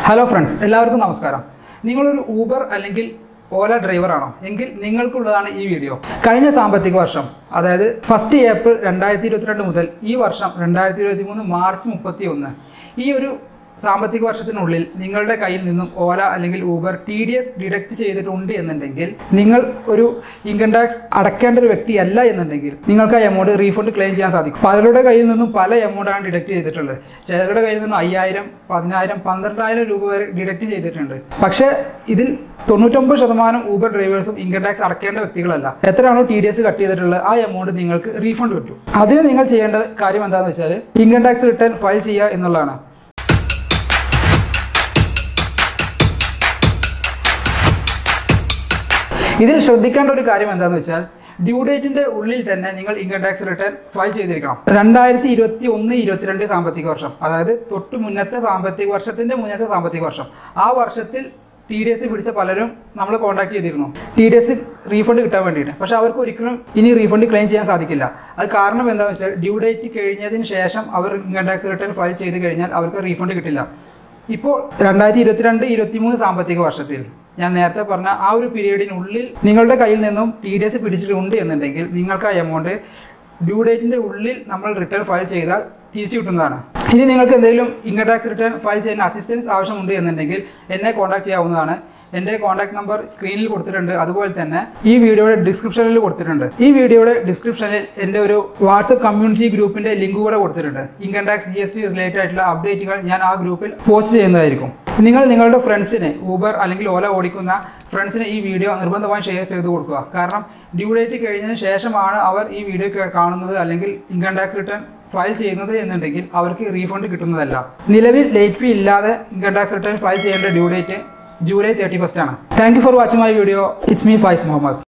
hello friends എല്ലാവർക്കും നമസ്കാരം നിങ്ങളൊരു ഊബർ അല്ലെങ്കിൽ ഓല ഡ്രൈവറാണോ എങ്കിൽ നിങ്ങൾക്കുള്ളതാണ് ഈ വീഡിയോ കഴിഞ്ഞ സാമ്പത്തിക വർഷം അതായത് ഫസ്റ്റ് ഏപ്രിൽ രണ്ടായിരത്തി ഇരുപത്തിരണ്ട് മുതൽ ഈ വർഷം രണ്ടായിരത്തി ഇരുപത്തി മൂന്ന് മാർച്ച് മുപ്പത്തി ഒന്ന് ഈ ഒരു സാമ്പത്തിക വർഷത്തിനുള്ളിൽ നിങ്ങളുടെ കയ്യിൽ നിന്നും ഓല അല്ലെങ്കിൽ Uber T D S deduct ചെയ്തിട്ടുണ്ട് എന്നുണ്ടെങ്കിൽ നിങ്ങൾ ഒരു ഇൻകം ടാക്സ് അടയ്ക്കേണ്ട ഒരു വ്യക്തിയല്ല എന്നുണ്ടെങ്കിൽ നിങ്ങൾക്ക് ആ എമൗണ്ട് റീഫണ്ട് ക്ലെയിം ചെയ്യാൻ സാധിക്കും പലരുടെ കയ്യിൽ നിന്നും പല എമൗണ്ടാണ് ഡിഡക്റ്റ് ചെയ്തിട്ടുള്ളത് ചിലരുടെ കയ്യിൽ നിന്നും അയ്യായിരം പതിനായിരം പന്ത്രണ്ടായിരം രൂപ വരെ ഡിഡക്റ്റ് ചെയ്തിട്ടുണ്ട് പക്ഷേ ഇതിൽ തൊണ്ണൂറ്റൊമ്പത് ശതമാനം ഊബർ ഡ്രൈവേഴ്സും ഇൻകം ടാക്സ് അടയ്ക്കേണ്ട വ്യക്തികളല്ല എത്രയാണോ ടി ഡി എസ് കട്ട് ചെയ്തിട്ടുള്ളത് ആ എമൗണ്ട് നിങ്ങൾക്ക് റീഫണ്ട് കിട്ടും അതിന് നിങ്ങൾ ചെയ്യേണ്ട കാര്യം എന്താണെന്ന് വെച്ചാൽ ഇൻകം ടാക്സ് റിട്ടേൺ ഫയൽ ചെയ്യുക എന്നുള്ളതാണ് ഇതിൽ ശ്രദ്ധിക്കേണ്ട ഒരു കാര്യം എന്താണെന്ന് വെച്ചാൽ ഡ്യൂ ഡേറ്റിന്റെ ഉള്ളിൽ തന്നെ നിങ്ങൾ ഇൻകം ടാക്സ് റിട്ടേൺ ഫയൽ ചെയ്തിരിക്കണം രണ്ടായിരത്തി ഇരുപത്തി ഒന്ന് ഇരുപത്തിരണ്ട് സാമ്പത്തിക വർഷം അതായത് തൊട്ട് മുന്നത്തെ സാമ്പത്തിക വർഷത്തിന്റെ മുന്നത്തെ സാമ്പത്തിക വർഷം ആ വർഷത്തിൽ ടി ഡി എസ് പിടിച്ച പലരും നമ്മൾ കോൺടാക്ട് ചെയ്തിരുന്നു ടി ഡി എസ് റീഫണ്ട് കിട്ടാൻ വേണ്ടിയിട്ട് പക്ഷെ അവർക്ക് ഒരിക്കലും ഇനി റീഫണ്ട് ക്ലെയിം ചെയ്യാൻ സാധിക്കില്ല അത് കാരണം എന്താണെന്ന് വെച്ചാൽ ഡ്യൂ ഡേറ്റ് കഴിഞ്ഞതിന് ശേഷം അവർ ഇൻകം ടാക്സ് റിട്ടേൺ ഫയൽ ചെയ്ത് കഴിഞ്ഞാൽ അവർക്ക് റീഫണ്ട് കിട്ടില്ല ഇപ്പോൾ രണ്ടായിരത്തി ഇരുപത്തിരണ്ട് ഇരുപത്തിമൂന്ന് സാമ്പത്തിക വർഷത്തിൽ ഞാൻ നേരത്തെ പറഞ്ഞ ആ ഒരു പീരീഡിനുള്ളിൽ നിങ്ങളുടെ കയ്യിൽ നിന്നും ടി ഡി എസ് പിടിച്ചിട്ടുണ്ട് എന്നുണ്ടെങ്കിൽ നിങ്ങൾക്ക് ആ എമൗണ്ട് ഡ്യൂ ഡേറ്റിൻ്റെ ഉള്ളിൽ നമ്മൾ റിട്ടേൺ ഫയൽ ചെയ്താൽ തിരിച്ചു കിട്ടുന്നതാണ് ഇനി നിങ്ങൾക്ക് എന്തെങ്കിലും ഇൻകം ടാക്സ് റിട്ടേൺ ഫയൽ ചെയ്യുന്ന അസിസ്റ്റൻസ് ആവശ്യമുണ്ട് എന്നുണ്ടെങ്കിൽ എന്നെ കോൺടാക്ട് ചെയ്യാവുന്നതാണ് എൻ്റെ കോൺടാക്ട് നമ്പർ സ്ക്രീനിൽ കൊടുത്തിട്ടുണ്ട് അതുപോലെ തന്നെ ഈ വീഡിയോയുടെ ഡിസ്ക്രിപ്ഷനിൽ കൊടുത്തിട്ടുണ്ട് ഈ വീഡിയോയുടെ ഡിസ്ക്രിപ്ഷനിൽ എൻ്റെ ഒരു വാട്സപ്പ് കമ്മ്യൂണിറ്റി ഗ്രൂപ്പിൻ്റെ ലിങ്ക് കൂടെ കൊടുത്തിട്ടുണ്ട് income tax G S T related ആയിട്ടുള്ള അപ്ഡേറ്റുകൾ ഞാൻ ആ ഗ്രൂപ്പിൽ പോസ്റ്റ് ചെയ്യുന്നതായിരിക്കും നിങ്ങൾ നിങ്ങളുടെ ഫ്രണ്ട്സിന് ഊബർ അല്ലെങ്കിൽ ഓല ഓടിക്കുന്ന ഫ്രണ്ട്സിന് ഈ വീഡിയോ നിർബന്ധമായും ഷെയർ ചെയ്ത് കൊടുക്കുക കാരണം ഡ്യൂ ഡേറ്റ് കഴിഞ്ഞതിന് ശേഷമാണ് അവർ ഈ വീഡിയോ കാണുന്നത് അല്ലെങ്കിൽ ഇൻകം ടാക്സ് റിട്ടേൺ ഫയൽ ചെയ്യുന്നത് എന്നുണ്ടെങ്കിൽ അവർക്ക് റീഫണ്ട് കിട്ടുന്നതല്ല നിലവിൽ ലേറ്റ് ഫീ ഇല്ലാതെ ഇൻകം ടാക്സ് റിട്ടേൺ ഫയൽ ചെയ്യേണ്ട due date July thirty first ആണ് thank you for watching my video it's me Faiz Muhammad